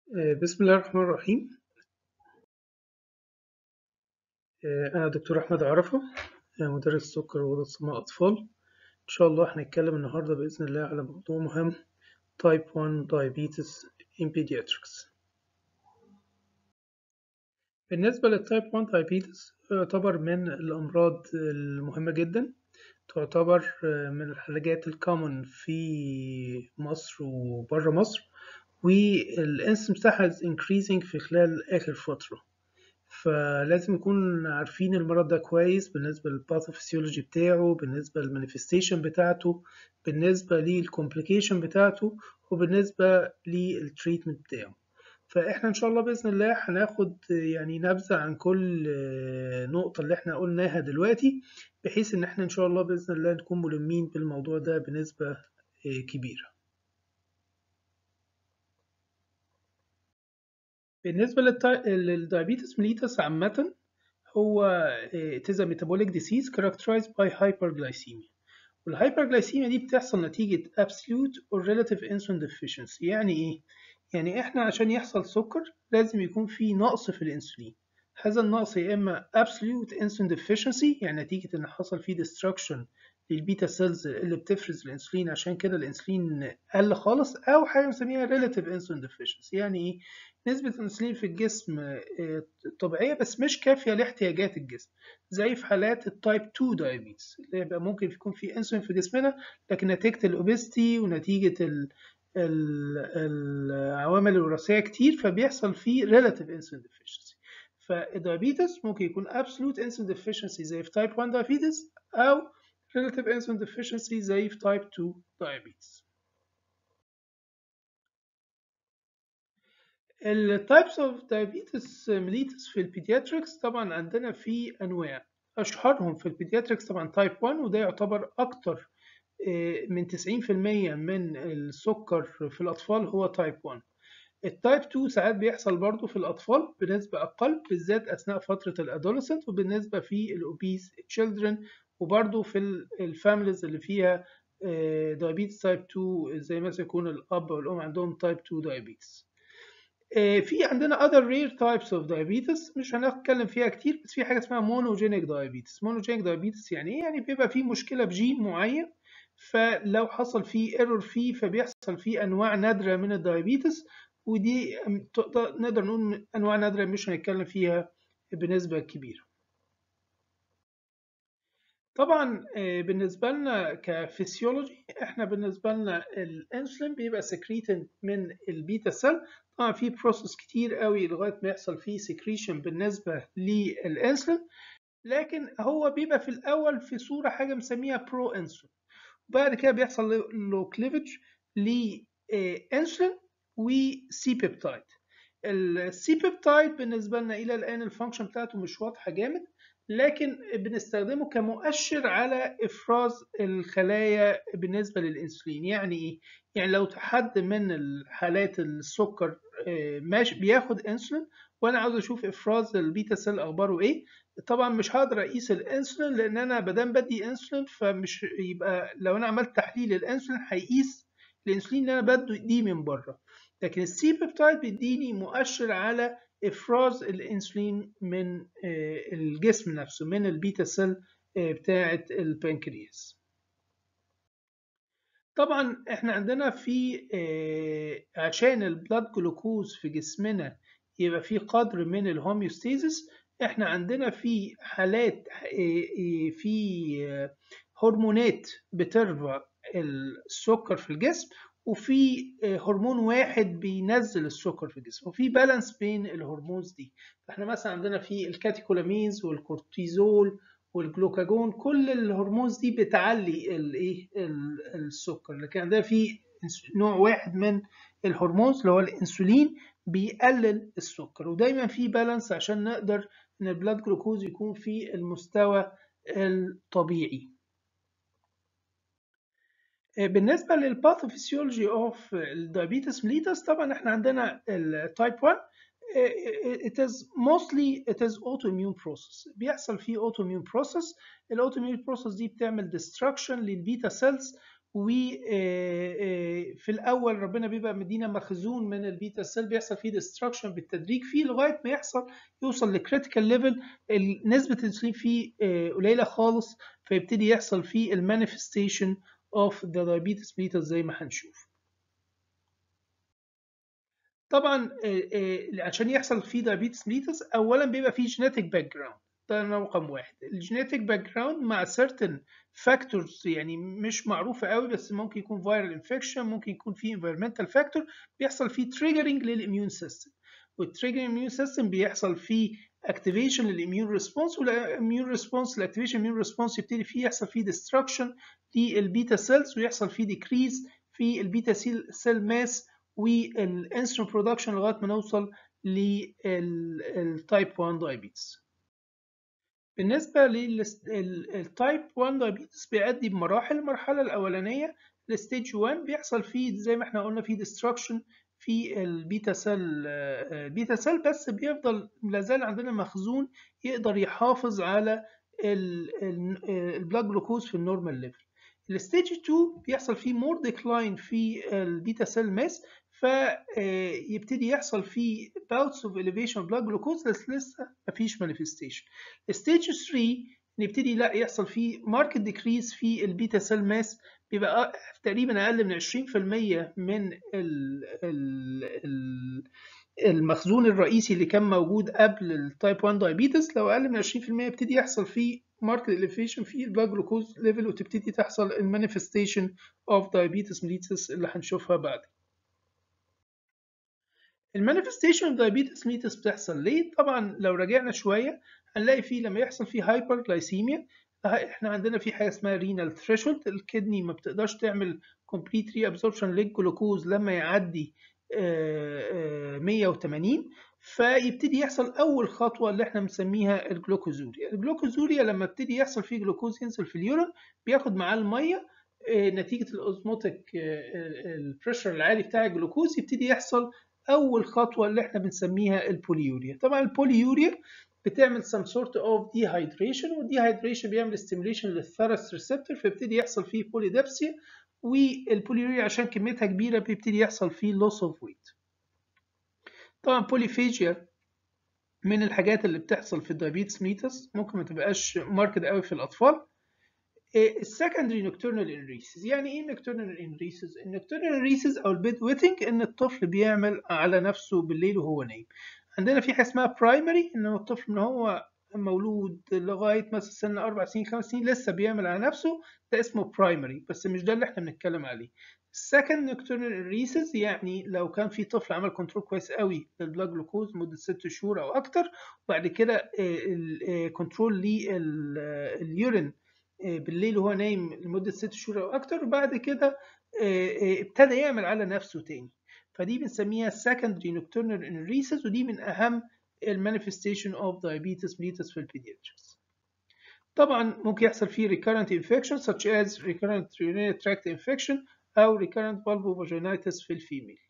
آه، بسم الله الرحمن الرحيم آه، أنا دكتور أحمد عرفة آه، مدرس سكر ووضع سماء أطفال إن شاء الله هنتكلم النهاردة بإذن الله على موضوع مهم Type 1 Diabetes in Pediatrics بالنسبة للتايب 1 Diabetes يعتبر من الأمراض المهمة جدا تعتبر من الحاجات الكومن في مصر وبره مصر والانسم بتاعها is increasing في خلال آخر فترة فلازم نكون عارفين المرض ده كويس بالنسبة للباثوفيسيولوجي بتاعه بالنسبة للمانيفستيشن بتاعته بالنسبة للكومبليكيشن بتاعته وبالنسبة للتريتمنت بتاعه فاحنا ان شاء الله باذن الله هناخد يعني نبذه عن كل نقطه اللي احنا قلناها دلوقتي بحيث ان احنا ان شاء الله باذن الله نكون ملمين بالموضوع ده بنسبه كبيره بالنسبه للدايابيتس ميليتس عامه هو it is a metabolic disease characterized by hyperglycemia والهايبرجلايسيميا دي بتحصل نتيجة absolute or relative insulin deficiency يعني ايه؟ يعني احنا عشان يحصل سكر لازم يكون في نقص في الانسولين هذا النقص يا اما absolute insulin deficiency يعني نتيجة ان حصل فيه destruction للبيتا سيلز اللي بتفرز الانسولين عشان كده الانسولين قل خالص او حاجة بنسميها relative insulin deficiency يعني ايه نسبة الانسولين في الجسم طبيعية بس مش كافية لاحتياجات الجسم زي في حالات التايب 2 دايابيتس اللي يبقى ممكن يكون في انسولين في جسمنا لكن نتيجة الاوبستي ونتيجة ال العوامل الوراثية كتير فبيحصل فيه relative insulin deficiency فالدايابيتس ممكن يكون absolute insulin deficiency زي في type 1 diabetes أو relative insulin deficiency زي في type 2 diabetes التايبس اوف diabetes mellitus في البيدياتريكس طبعا عندنا في انواع اشهرهم في البيدياتريكس طبعا تايب 1 وده يعتبر اكتر من 90% من السكر في الأطفال هو تايب 1 التايب 2 ساعات بيحصل برضه في الأطفال بنسبة أقل بالذات أثناء فترة الأدولسنت وبالنسبة في الأوبيز تشيلدرن وبرضه في الفاميليز اللي فيها دايابيتس تايب 2 زي مثلا يكون الأب والأم عندهم تايب 2 دايابيتس في عندنا other rare types of diabetes مش هنتكلم فيها كتير بس في حاجة اسمها monogenic diabetes monogenic diabetes يعني إيه؟ يعني بيبقى فيه مشكلة في جين معين فلو حصل فيه ايرور فيه فبيحصل فيه انواع نادره من الدايابيتس ودي نقدر نقول انواع نادره مش هنتكلم فيها بنسبه كبيره طبعا بالنسبه لنا كفسيولوجي احنا بالنسبه لنا الانسولين بيبقى سكريتن من البيتا سيل طبعا في بروسيس كتير قوي لغايه ما يحصل فيه سكريشن بالنسبه للانسولين لكن هو بيبقى في الاول في صوره حاجه مسميها برو انسولين بعد كده بيحصل له كليفج لانسولين وسي بيبتايد السي بيبتايد بالنسبه لنا الى الان الفانكشن بتاعته مش واضحه جامد لكن بنستخدمه كمؤشر على افراز الخلايا بالنسبه للانسولين يعني ايه يعني لو حد من الحالات السكر ماشي بياخد انسولين وانا عاوز اشوف افراز البيتا سيل اخباره ايه طبعا مش هقدر اقيس الانسولين لان انا بدام بدي انسولين فمش يبقى لو انا عملت تحليل الانسولين هيقيس الانسولين اللي انا بدي من بره لكن السي بيبتايد بيديني مؤشر على افراز الانسولين من الجسم نفسه من البيتا سيل بتاعه البنكرياس طبعا احنا عندنا في عشان البلاد جلوكوز في جسمنا يبقى في قدر من الهوميوستيزيس احنا عندنا في حالات في هرمونات بترفع السكر في الجسم وفي هرمون واحد بينزل السكر في الجسم وفي بالانس بين الهرمونز دي احنا مثلا عندنا في الكاتيكولامينز والكورتيزول والجلوكاجون كل الهرمونز دي بتعلي الايه السكر لكن عندنا في نوع واحد من الهرمونز اللي هو الانسولين بيقلل السكر ودايما في بالانس عشان نقدر ان البلاد جلوكوز يكون في المستوى الطبيعي بالنسبه للباثوفيسيولوجي اوف الدايابيتس ميليتس طبعا احنا عندنا التايب 1 it is mostly it is autoimmune process بيحصل فيه autoimmune process الاوتوميون process دي بتعمل destruction للبيتا سيلز وفي الاول ربنا بيبقى مدينا مخزون من البيتا سيل بيحصل فيه ديستراكشن بالتدريج فيه لغايه ما يحصل يوصل لكريتيكال ليفل نسبه الانسولين فيه قليله خالص فيبتدي يحصل فيه المانيفستيشن اوف ذا diabetes mellitus زي ما هنشوف طبعا عشان يحصل فيه diabetes mellitus اولا بيبقى فيه genetic background ده رقم واحد الجينيتك باك جراوند مع certain factors يعني مش معروفة قوي بس ممكن يكون viral infection ممكن يكون في environmental factor بيحصل فيه triggering للإميون سيستم والتريجر immune سيستم بيحصل فيه activation للإميون ريسبونس والإميون ريسبونس الاكتيفيشن immune ريسبونس يبتدي فيه يحصل فيه destruction للبيتا سيلز ويحصل فيه decrease في البيتا سيل ماس والانسولين برودكشن لغايه ما نوصل للتايب 1 diabetes بالنسبة للتايب 1 diabetes بيأدي بمراحل المرحلة الأولانية الستيج 1 بيحصل فيه زي ما احنا قلنا فيه destruction في البيتا سيل البيتا سيل بس بيفضل لازال عندنا مخزون يقدر يحافظ على البلاد جلوكوز في النورمال ليفل الستيج 2 بيحصل فيه مور ديكلاين في البيتا سيل ماس فيبتدي يحصل فيه bouts of elevation blood glucose بس لسه مفيش manifestation. ستيج 3 نبتدي لا يحصل فيه market decrease في البيتا سيل ماس بيبقى تقريبا اقل من 20% من ال ال المخزون الرئيسي اللي كان موجود قبل التايب 1 diabetes لو اقل من 20% يبتدي يحصل فيه market elevation في البلاد جلوكوز ليفل وتبتدي تحصل المانيفستيشن اوف diabetes mellitus اللي هنشوفها بعد. المانيفستيشن اوف diabetes mellitus بتحصل ليه؟ طبعا لو رجعنا شويه هنلاقي فيه لما يحصل فيه هايبر جلايسيميا احنا عندنا في حاجه اسمها رينال ثريشولد الكدني ما بتقدرش تعمل كومبليت ري ابزوربشن للجلوكوز لما يعدي 180 فيبتدي يحصل اول خطوه اللي احنا بنسميها الجلوكوزوريا الجلوكوزوريا لما ابتدي يحصل فيه جلوكوز ينزل في اليورين بياخد معاه الميه نتيجه الاوزموتيك البريشر العالي بتاع الجلوكوز يبتدي يحصل اول خطوه اللي احنا بنسميها البوليوريا طبعا البوليوريا بتعمل some sort of dehydration والديهايدريشن بيعمل stimulation للثرس ريسبتور فيبتدي يحصل فيه بوليدبسيا والبوليوريا عشان كميتها كبيرة بيبتدي يحصل فيه loss of weight طبعا بوليفيجيا من الحاجات اللي بتحصل في الدايابيتس ميتس ممكن ما تبقاش ماركت قوي في الأطفال السكندري نوكتورنال انريسز يعني ايه نوكتورنال انريسز النوكتورنال انريسز او البيد ويتنج ان الطفل بيعمل على نفسه بالليل وهو نايم عندنا في حاجه اسمها برايمري ان الطفل من هو مولود لغايه مثلا سن اربع سنين خمس سنين لسه بيعمل على نفسه ده اسمه برايمري بس مش ده اللي احنا بنتكلم عليه السكند نوكتورنال انريسز يعني لو كان في طفل عمل كنترول كويس قوي للبلاد جلوكوز مده ست شهور او اكتر وبعد كده كنترول لليورين بالليل وهو نايم لمدة ست شهور أو أكتر وبعد كده ابتدى يعمل على نفسه تاني فدي بنسميها secondary nocturnal enuresis ودي من أهم المانيفستيشن of diabetes mellitus في البيدياتريكس طبعا ممكن يحصل فيه recurrent infection such as recurrent urinary tract infection أو recurrent vulvovaginitis في الفيميل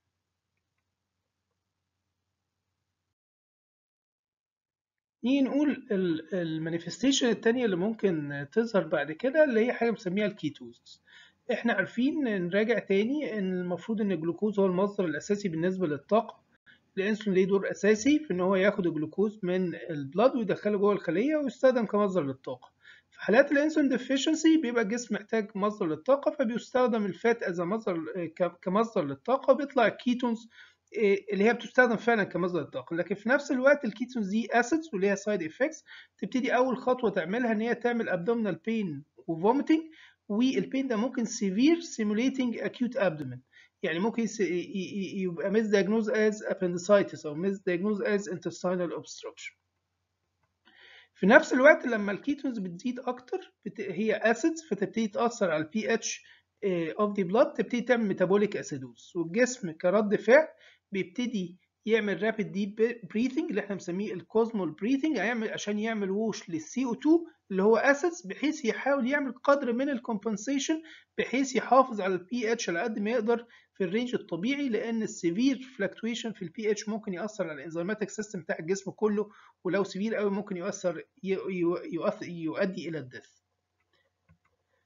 نيجي نقول المانيفستيشن التانية اللي ممكن تظهر بعد كده اللي هي حاجة بنسميها الكيتوزس احنا عارفين نراجع تاني ان المفروض ان الجلوكوز هو المصدر الاساسي بالنسبة للطاقة الانسولين ليه دور اساسي في ان هو ياخد الجلوكوز من البلاد ويدخله جوه الخلية ويستخدم كمصدر للطاقة في حالات الانسولين ديفيشنسي بيبقى الجسم محتاج مصدر للطاقة فبيستخدم الفات از مصدر كمصدر للطاقة بيطلع الكيتونز اللي هي بتستخدم فعلا كمصدر الطاقه لكن في نفس الوقت الكيتونز دي اسيدز وليها سايد افكتس تبتدي اول خطوه تعملها ان هي تعمل ابدومينال بين وفوميتنج والبين ده ممكن سيفير سيموليتنج اكيوت ابدومين يعني ممكن يبقى ميس دايجنوز از appendicitis او ميس دايجنوز از intestinal obstruction في نفس الوقت لما الكيتونز بتزيد اكتر هي اسيدز فتبتدي تاثر على البي اتش اوف ذا بلاد تبتدي تعمل ميتابوليك اسيدوز والجسم كرد فعل بيبتدي يعمل رابيد ديب بريثنج اللي احنا بنسميه الكوزمول بريثنج هيعمل عشان يعمل ووش للسي او 2 اللي هو اسيدز بحيث يحاول يعمل قدر من الكومبنسيشن بحيث يحافظ على البي اتش على قد ما يقدر في الرينج الطبيعي لان السيفير فلكتويشن في البي اتش ممكن ياثر على الانزيماتيك سيستم بتاع الجسم كله ولو سيفير قوي ممكن يؤثر يؤدي الى الدث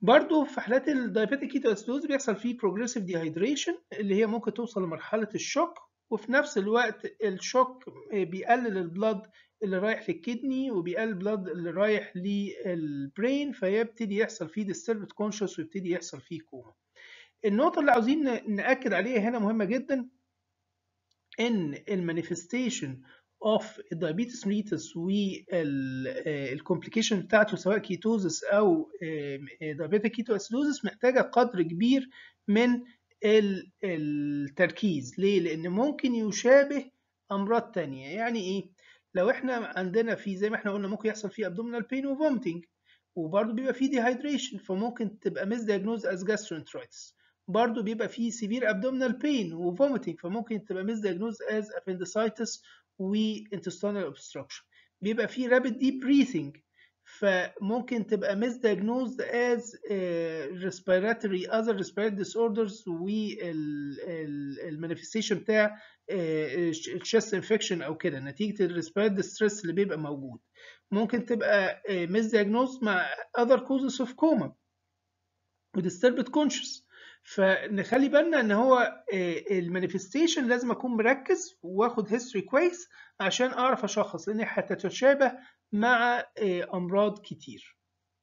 برضو في حالات الدايابيتيك كيتواسيدوز بيحصل فيه بروجريسيف ديهايدريشن اللي هي ممكن توصل لمرحله الشوك وفي نفس الوقت الشوك بيقلل البلد اللي رايح للكدني وبيقلل البلد اللي رايح للبرين فيبتدي يحصل فيه disturbed كونشس ويبتدي يحصل فيه كوما النقطة اللي عاوزين نأكد عليها هنا مهمة جدا إن المانيفستيشن اوف الدايابيتس ميليتس والكومبليكيشن بتاعته سواء كيتوزس او دايابيتيك كيتواسيدوزس محتاجه قدر كبير من التركيز ليه لان ممكن يشابه امراض تانية يعني ايه لو احنا عندنا في زي ما احنا قلنا ممكن يحصل فيه abdominal pain وفومتنج وبرضه بيبقى فيه dehydration فممكن تبقى مس diagnosed as gastroenteritis برضه بيبقى فيه severe abdominal pain وفومتنج فممكن تبقى مس diagnosed as appendicitis وintestinal obstruction بيبقى فيه rapid deep breathing فممكن تبقى misdiagnosed as uh, respiratory other respiratory disorders والمانيفستيشن بتاع الشست انفكشن او كده نتيجه الريسبيراتوري ستريس اللي بيبقى موجود ممكن تبقى misdiagnosed مع other causes of coma وdisturbed conscious فنخلي بالنا ان هو المانيفستيشن لازم اكون مركز واخد هيستوري كويس عشان اعرف اشخص لان هتتشابه مع امراض كتير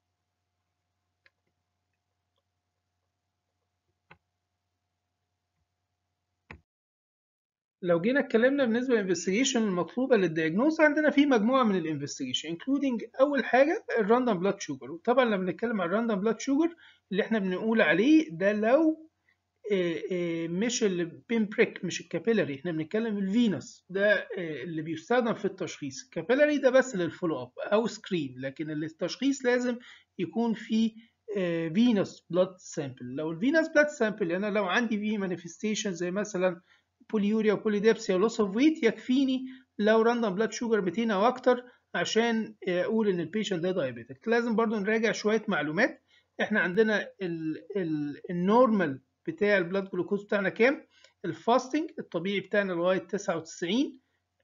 لو جينا اتكلمنا بالنسبه للانفستيجيشن المطلوبه للدياجنوز عندنا في مجموعه من الانفستيجيشن انكلودنج اول حاجه الراندوم بلاد شوجر وطبعا لما بنتكلم عن الراندوم بلاد شوجر اللي احنا بنقول عليه ده لو مش البين بريك مش الكابيلاري احنا بنتكلم الفينوس ده اللي بيستخدم في التشخيص الكابيلاري ده بس للفولو اب او سكرين لكن التشخيص لازم يكون في فينوس بلاد سامبل لو الفينوس بلاد سامبل انا لو عندي فيه مانيفستيشن زي مثلا بوليوريا وبوليديبسيا ولوس اوف ويت يكفيني لو راندوم بلاد شوجر 200 او اكتر عشان اقول ان البيشنت ده دايابيتك لازم برضو نراجع شويه معلومات احنا عندنا النورمال بتاع البلاد جلوكوز بتاعنا كام الفاستنج الطبيعي بتاعنا لغايه 99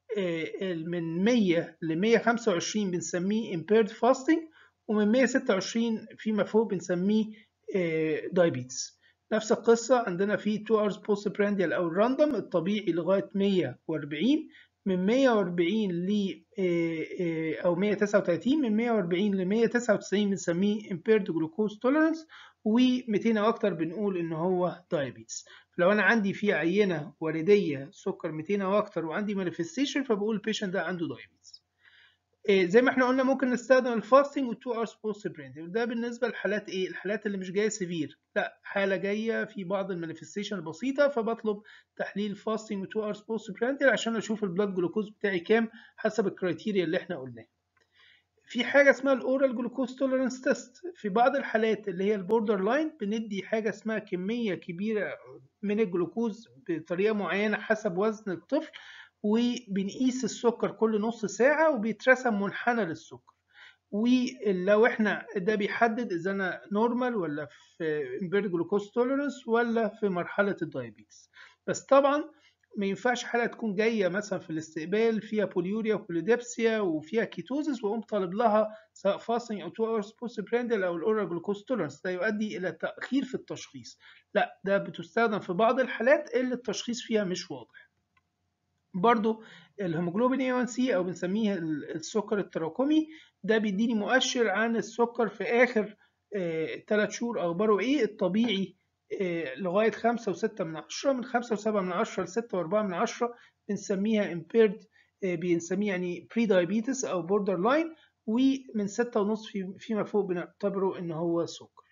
من 100 ل 125 بنسميه impaired fasting ومن 126 فيما فوق بنسميه diabetes نفس القصة عندنا في 2 hours post prandial أو الراندوم الطبيعي لغاية 140 من 140 ل أو 139 من 140 ل 199 بنسميه impaired glucose tolerance و200 أو أكتر بنقول إن هو diabetes لو أنا عندي في عينة وردية سكر 200 أو أكتر وعندي manifestation فبقول البيشنت ده عنده diabetes زي ما احنا قلنا ممكن نستخدم الفاستنج و 2 hours post prandial وده بالنسبه للحالات ايه الحالات اللي مش جايه سيفير لا حاله جايه في بعض المانيفستيشن البسيطه فبطلب تحليل فاستنج و 2 hours post prandial عشان اشوف البلاد جلوكوز بتاعي كام حسب الكرايتيريا اللي احنا قلناها في حاجه اسمها الاورال جلوكوز توليرانس تيست في بعض الحالات اللي هي البوردر لاين بندي حاجه اسمها كميه كبيره من الجلوكوز بطريقه معينه حسب وزن الطفل وبنقيس السكر كل نص ساعة وبيترسم منحنى للسكر ولو احنا ده بيحدد اذا انا نورمال ولا في امبيرد جلوكوز توليرنس ولا في مرحلة الدايابيتس بس طبعا ما ينفعش حالة تكون جاية مثلا في الاستقبال فيها بوليوريا وبوليديبسيا وفيها كيتوزس واقوم طالب لها سواء فاستنج او 2 hours post prandial او الاورال جلوكوز توليرنس ده يؤدي الى تأخير في التشخيص لا ده بتستخدم في بعض الحالات اللي التشخيص فيها مش واضح برضو الهيموجلوبين A1C او بنسميه السكر التراكمي ده بيديني مؤشر عن السكر في اخر 3 شهور اخباره ايه الطبيعي لغايه 5 و6 من 10 من 5 و7 من 10 ل 6 و4 من 10 بنسميها impaired بنسميه يعني بري دايابيتس او بوردر لاين ومن 6 ونص فيما فوق بنعتبره ان هو سكر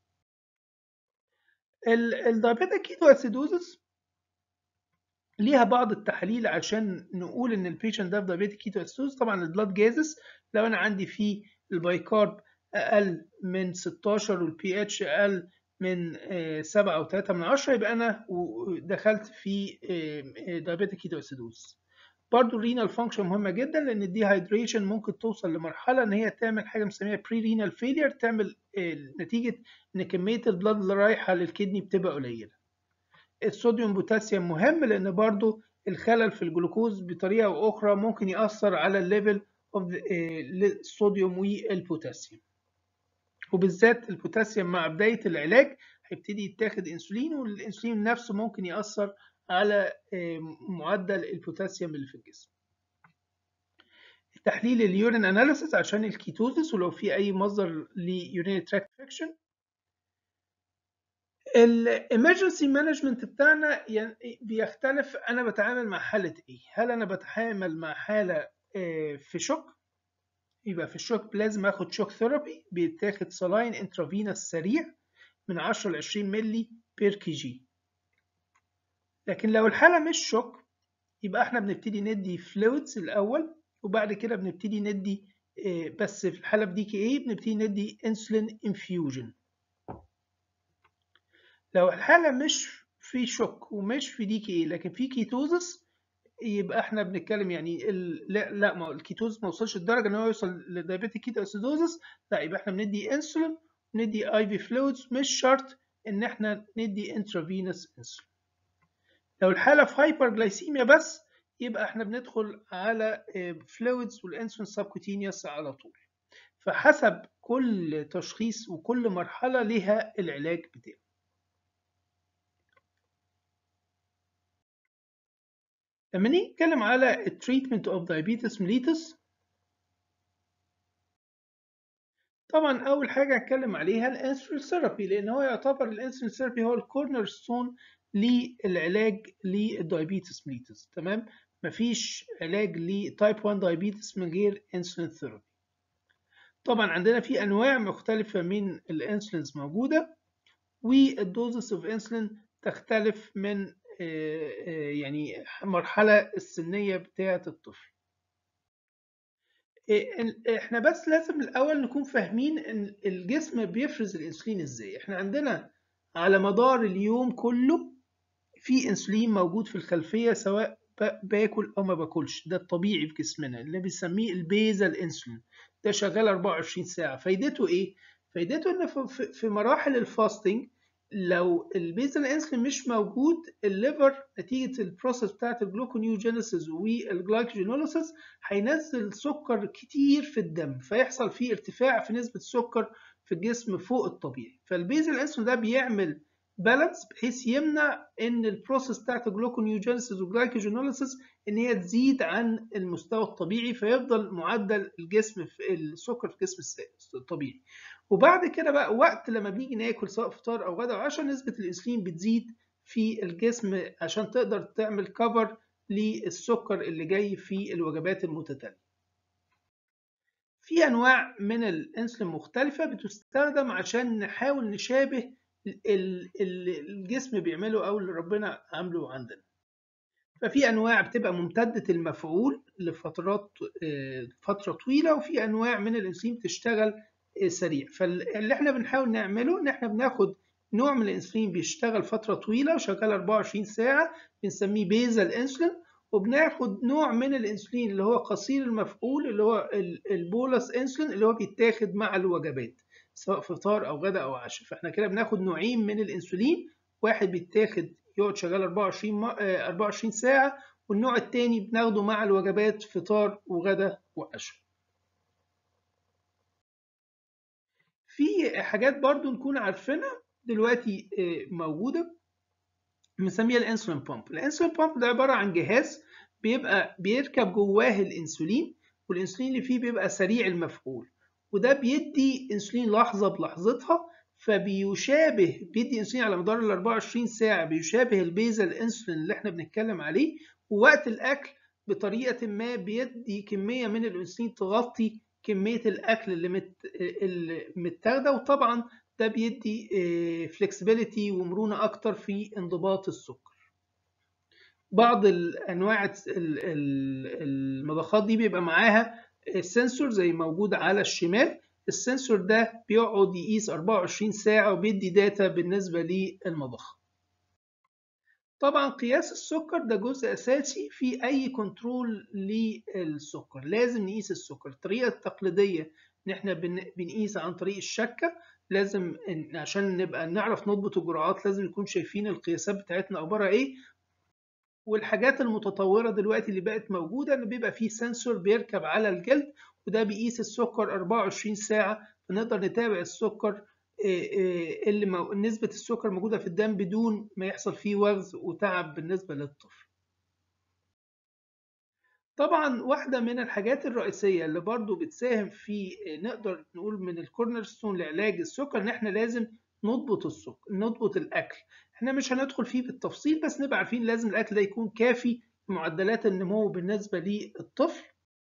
الدايابيتك كيتو اسيدوزس ليها بعض التحاليل عشان نقول ان البيشنت ده في دايابيتيك كيتو اسيدوز طبعا البلاد جازز لو انا عندي فيه البايكارب اقل من 16 والبي اتش اقل من 7 او 3 من 10 يبقى انا دخلت في دايابيتيك كيتو اسيدوز برضه الرينال فانكشن مهمه جدا لان الديهايدريشن ممكن توصل لمرحله ان هي تعمل حاجه بنسميها بري رينال فيلير تعمل نتيجه ان كميه البلاد اللي رايحه للكدني بتبقى قليله الصوديوم بوتاسيوم مهم لان برضو الخلل في الجلوكوز بطريقه او اخرى ممكن ياثر على الليفل اوف الصوديوم والبوتاسيوم وبالذات البوتاسيوم مع بداية العلاج هيبتدي يتاخد انسولين والانسولين نفسه ممكن يأثر على معدل البوتاسيوم اللي في الجسم تحليل اليورين اناليسيس عشان الكيتوزس ولو في اي مصدر ليورين تراكت انفكشن الامرجنسي مانجمنت بتاعنا يعني بيختلف انا بتعامل مع حاله ايه هل انا بتعامل مع حاله في شوك يبقى في الشوك لازم اخد شوك ثيرابي بيتاخد سلاين انترافينوس سريع من 10 ل 20 مللي بير كي جي لكن لو الحاله مش شوك يبقى احنا بنبتدي ندي فلويدز الاول وبعد كده بنبتدي ندي بس في الحاله بدي كي ايه بنبتدي ندي انسولين انفيوجن لو الحاله مش في شوك ومش في دي كي ايه لكن في كيتوزس يبقى احنا بنتكلم يعني ال... لا لا ما الكيتوز ما وصلش لدرجه ان هو يوصل لدايابيتيك كيتو اسيدوزس لا يبقى احنا بندي انسولين ندي اي في فلويدز مش شرط ان احنا ندي انترافينوس انسولين لو الحاله في هايبرجلايسيميا بس يبقى احنا بندخل على فلويدز والانسولين سبكوتينيوس على طول فحسب كل تشخيص وكل مرحله لها العلاج بتاعه لما نيجي نتكلم على التريتمنت اوف diabetes mellitus طبعا اول حاجه هتكلم عليها الانسولين ثيرابي لان هو يعتبر الانسولين ثيرابي هو الكورنر ستون للعلاج للدايابيتس ميليتس تمام مفيش علاج لتايب 1 دايابيتس من غير انسولين ثيرابي طبعا عندنا في انواع مختلفه من الانسولينز موجوده والدوزس اوف انسولين تختلف من يعني مرحله السنيه بتاعه الطفل احنا بس لازم الاول نكون فاهمين ان الجسم بيفرز الانسولين ازاي احنا عندنا على مدار اليوم كله في انسولين موجود في الخلفيه سواء باكل او ما باكلش ده الطبيعي في جسمنا اللي بنسميه البيزل انسولين ده شغال 24 ساعه فايدته ايه فايدته ان في مراحل الفاستنج لو البيزل انسولين مش موجود الليفر نتيجه البروسيس بتاعت الجلوكونيوجينيسيس والجلايكوجينوليسيس هينزل سكر كتير في الدم فيحصل فيه ارتفاع في نسبه السكر في الجسم فوق الطبيعي فالبيزل انسولين ده بيعمل بالانس بحيث يمنع ان البروسيس بتاعت الجلوكونيوجينيسيس والجلايكوجينوليسيس ان هي تزيد عن المستوى الطبيعي فيفضل معدل الجسم في السكر في الجسم الطبيعي وبعد كده بقى وقت لما بنيجي ناكل سواء فطار او غدا او عشاء نسبه الانسولين بتزيد في الجسم عشان تقدر تعمل كفر للسكر اللي جاي في الوجبات المتتاليه في انواع من الانسولين مختلفه بتستخدم عشان نحاول نشابه الجسم بيعمله او اللي ربنا عامله عندنا ففي انواع بتبقى ممتده المفعول لفترات فتره طويله وفي انواع من الانسولين بتشتغل سريع فاللي احنا بنحاول نعمله ان احنا بناخد نوع من الانسولين بيشتغل فتره طويله وشغال 24 ساعه بنسميه بيزل انسولين وبناخد نوع من الانسولين اللي هو قصير المفعول اللي هو البولس انسولين اللي هو بيتاخد مع الوجبات سواء فطار او غدا او عشاء فاحنا كده بناخد نوعين من الانسولين واحد بيتاخد يقعد شغال 24 24 ساعه والنوع الثاني بناخده مع الوجبات فطار وغدا وعشاء في حاجات برضو نكون عارفينها دلوقتي موجوده بنسميها الانسولين بامب الانسولين بامب ده عباره عن جهاز بيبقى بيركب جواه الانسولين والانسولين اللي فيه بيبقى سريع المفعول وده بيدي انسولين لحظه بلحظتها فبيشابه بيدي انسولين على مدار ال 24 ساعه بيشابه البيزل انسولين اللي احنا بنتكلم عليه ووقت الاكل بطريقه ما بيدي كميه من الانسولين تغطي كميه الاكل اللي مت... اللي متاخده وطبعا ده بيدي فلكسبيليتي ومرونه اكتر في انضباط السكر بعض الانواع المضخات دي بيبقى معاها السنسور زي موجود على الشمال السنسور ده بيقعد يقيس 24 ساعة وبيدي داتا بالنسبة للمضخة طبعا قياس السكر ده جزء أساسي في أي كنترول للسكر لازم نقيس السكر الطريقة التقليدية إن إحنا بنقيس عن طريق الشكة لازم عشان نبقى نعرف نضبط الجرعات لازم نكون شايفين القياسات بتاعتنا عبارة إيه والحاجات المتطورة دلوقتي اللي بقت موجودة إن بيبقى فيه سنسور بيركب على الجلد وده بيقيس السكر 24 ساعة بنقدر نتابع السكر اللي نسبة السكر موجودة في الدم بدون ما يحصل فيه وغز وتعب بالنسبة للطفل طبعا واحدة من الحاجات الرئيسية اللي برضو بتساهم في نقدر نقول من الكورنر ستون لعلاج السكر ان احنا لازم نضبط السكر نضبط الاكل احنا مش هندخل فيه بالتفصيل بس نبقى عارفين لازم الاكل ده يكون كافي معدلات النمو بالنسبة للطفل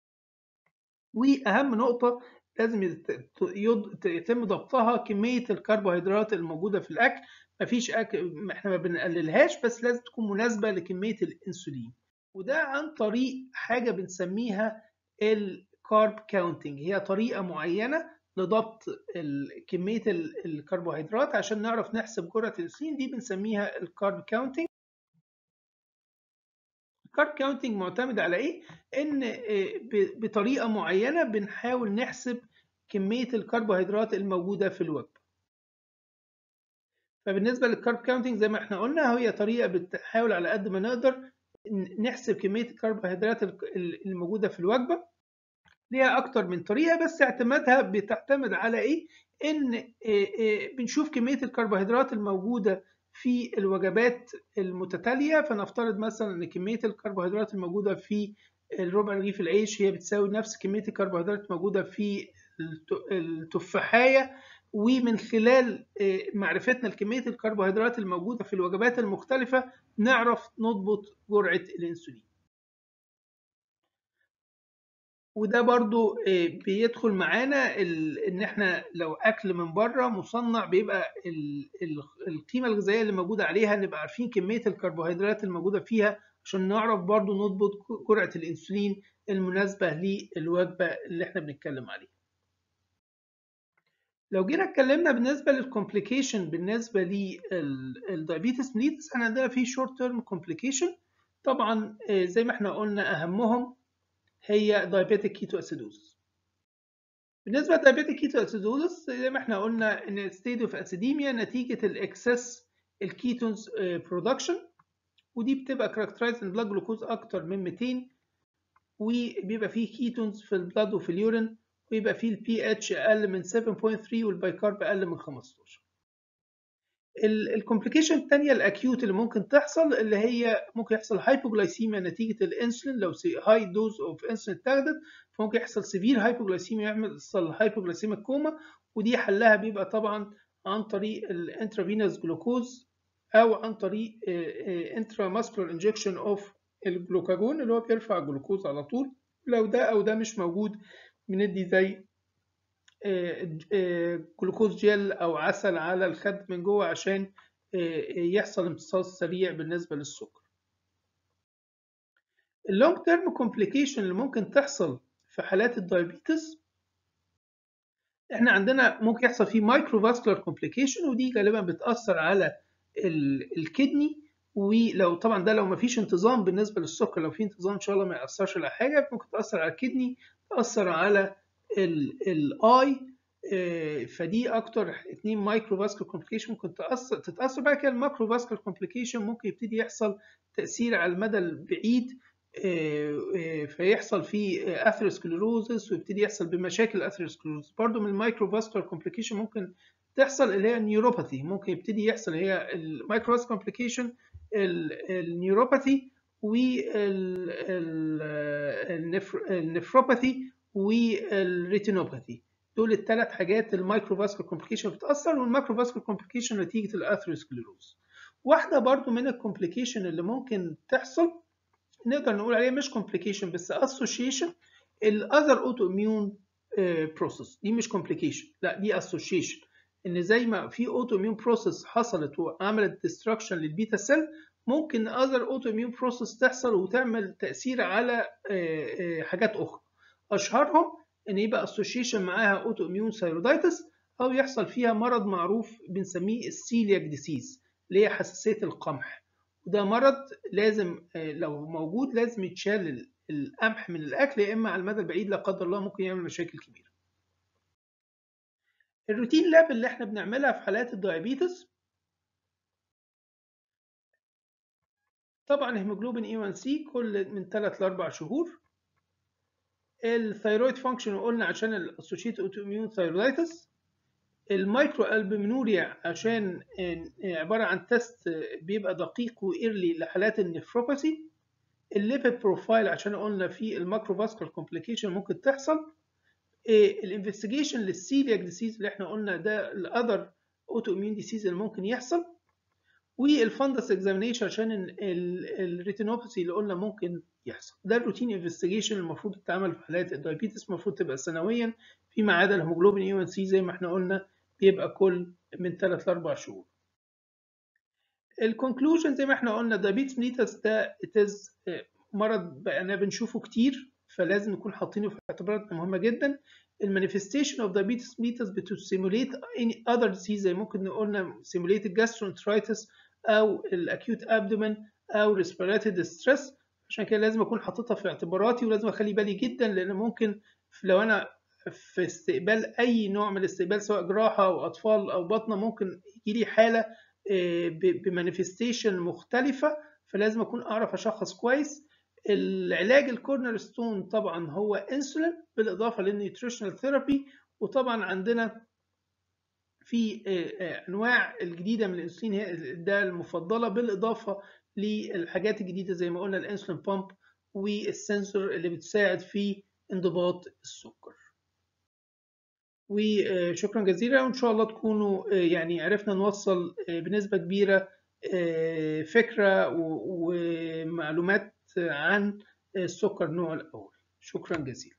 واهم نقطة لازم يتم ضبطها كمية الكربوهيدرات الموجودة في الأكل مفيش أكل احنا ما بنقللهاش بس لازم تكون مناسبة لكمية الأنسولين وده عن طريق حاجة بنسميها الكارب كاونتنج هي طريقة معينة لضبط كمية الكربوهيدرات عشان نعرف نحسب جرعة الأنسولين دي بنسميها الكارب كاونتنج الكارب كاونتنج معتمد على ايه؟ ان بطريقه معينه بنحاول نحسب كميه الكربوهيدرات الموجوده في الوجبه. فبالنسبه للكارب كاونتنج زي ما احنا قلنا هي طريقه بتحاول على قد ما نقدر نحسب كميه الكربوهيدرات الموجوده في الوجبه. ليها اكتر من طريقه بس اعتمادها بتعتمد على ايه؟ ان بنشوف كميه الكربوهيدرات الموجوده في الوجبات المتتالية فنفترض مثلا أن كمية الكربوهيدرات الموجودة في الربع رغيف العيش هي بتساوي نفس كمية الكربوهيدرات الموجودة في التفاحية ومن خلال معرفتنا لكمية الكربوهيدرات الموجودة في الوجبات المختلفة نعرف نضبط جرعة الأنسولين وده برضو بيدخل معانا ان احنا لو اكل من بره مصنع بيبقى القيمه الغذائيه اللي موجوده عليها نبقى عارفين كميه الكربوهيدرات الموجوده فيها عشان نعرف برضو نضبط جرعه الانسولين المناسبه للوجبه اللي احنا بنتكلم عليها لو جينا اتكلمنا بالنسبه للكومبليكيشن بالنسبه للدايابيتس ميليتس احنا عندنا في شورت تيرم كومبليكيشن طبعا زي ما احنا قلنا اهمهم هي diabetic ketoacidosis. بالنسبة لdiabetic ketoacidosis زي ما احنا قلنا ان state of acidemia نتيجة الاكسس الكيتونز برودكشن ودي بتبقى characterized ان blood glucose اكتر من 200 وبيبقى فيه كيتونز في البلاد وفي اليورين ويبقى فيه البي اتش اقل من 7.3 والبايكارب اقل من 15 الكومبليكيشن الثانيه الاكيوت اللي ممكن تحصل اللي هي ممكن يحصل هايبوجلايسيميا نتيجه الانسولين لو هاي دوز اوف انسولين اتاخدت فممكن يحصل سيفير هايبوجلايسيميا يحصل هايبوجلايسيميا كوما ودي حلها بيبقى طبعا عن طريق الانترافينوس جلوكوز او عن طريق انترا ماسكولار انجكشن اوف الجلوكاجون اللي هو بيرفع الجلوكوز على طول لو ده او ده مش موجود بندي زي جلوكوز جيل او عسل على الخد من جوه عشان يحصل امتصاص سريع بالنسبه للسكر اللونج تيرم كومبليكيشن اللي ممكن تحصل في حالات الدايابيتس احنا عندنا ممكن يحصل فيه مايكرو فاسكولار كومبليكيشن ودي غالبا بتاثر على الكدني ولو طبعا ده لو ما فيش انتظام بالنسبه للسكر لو في انتظام ان شاء الله ما ياثرش على حاجه ممكن تاثر على الكدني تاثر على الاي فدي اكتر اتنين مايكرو فاسكولار كومبليكيشن ممكن تاثر تتاثر بعد كده الماكرو فاسكولار كومبليكيشن ممكن يبتدي يحصل تاثير على المدى البعيد فيحصل فيه اثيروسكليروزس ويبتدي يحصل بمشاكل اثيروسكليروزس برضه من المايكرو فاسكولار كومبليكيشن ممكن تحصل اللي هي النيوروباثي ممكن يبتدي يحصل هي المايكرو فاسكولار كومبليكيشن النيوروباثي والنفروباثي والريتينوباثي دول الثلاث حاجات المايكرو فاسكولار كومبليكيشن بتاثر والماكرو فاسكولار كومبليكيشن نتيجه الاثيروسكليروز واحده برضو من الكومبليكيشن اللي ممكن تحصل نقدر نقول عليها مش كومبليكيشن بس اسوشيشن الاذر اوتو اميون بروسيس دي مش كومبليكيشن لا دي اسوشيشن ان زي ما في اوتو اميون بروسيس حصلت وعملت ديستركشن للبيتا سيل ممكن اذر اوتو اميون بروسيس تحصل وتعمل تاثير على حاجات اخرى اشهرهم ان يبقى اسوشيشن معاها اوتو اميون ثايرويدايتس او يحصل فيها مرض معروف بنسميه السيلياك ديسيز اللي هي حساسيه القمح وده مرض لازم لو موجود لازم يتشال القمح من الاكل يا اما على المدى البعيد لا قدر الله ممكن يعمل مشاكل كبيره الروتين لاب اللي احنا بنعملها في حالات الدايابيتس طبعا هيموجلوبين اي 1 سي كل من 3 ل 4 شهور الثيرويد فانكشن قلنا عشان الاسوشيت اوتوميون ثيرويدايتس المايكرو البومينوريا عشان عباره عن تيست بيبقى دقيق وايرلي لحالات النفروباثي الليبيد بروفايل عشان قلنا في الماكرو فاسكولار كومبليكيشن ممكن تحصل الانفستيجيشن للسيلياك ديسيز اللي احنا قلنا ده الاذر اوتو اميون ديسيز اللي ممكن يحصل والفندس اكزامينيشن عشان الريتينوباثي اللي قلنا ممكن يحصل ده الروتين انفستيجيشن المفروض تتعمل في حالات الدايابيتس المفروض تبقى سنويا فيما عدا الهيموجلوبين اي 1 سي زي ما احنا قلنا بيبقى كل من 3 ل 4 شهور الكونكلوجن زي ما احنا قلنا دايابيتس ميليتس ده اتز مرض بقينا بنشوفه كتير فلازم نكون حاطينه في اعتباراتنا مهمه جدا المانيفستيشن اوف دايابيتس ميليتس بتسيموليت اني اذر ديزيز زي ممكن قلنا سيموليت الجاسترونترايتس او الاكيوت ابدومن او ريسبيراتوري ديستريس عشان كده لازم اكون حاططها في اعتباراتي ولازم اخلي بالي جدا لان ممكن لو انا في استقبال اي نوع من الاستقبال سواء جراحه او اطفال او بطنه ممكن يجي لي حاله بمانيفستيشن مختلفه فلازم اكون اعرف اشخص كويس العلاج الكورنر ستون طبعا هو انسولين بالاضافه للنيوتريشنال ثيرابي وطبعا عندنا في انواع الجديده من الانسولين هي ده المفضله بالاضافه للحاجات الجديده زي ما قلنا الانسولين بامب والسنسور اللي بتساعد في انضباط السكر وشكرا جزيلا وان شاء الله تكونوا يعني عرفنا نوصل بنسبه كبيره فكره ومعلومات عن السكر النوع الاول شكرا جزيلا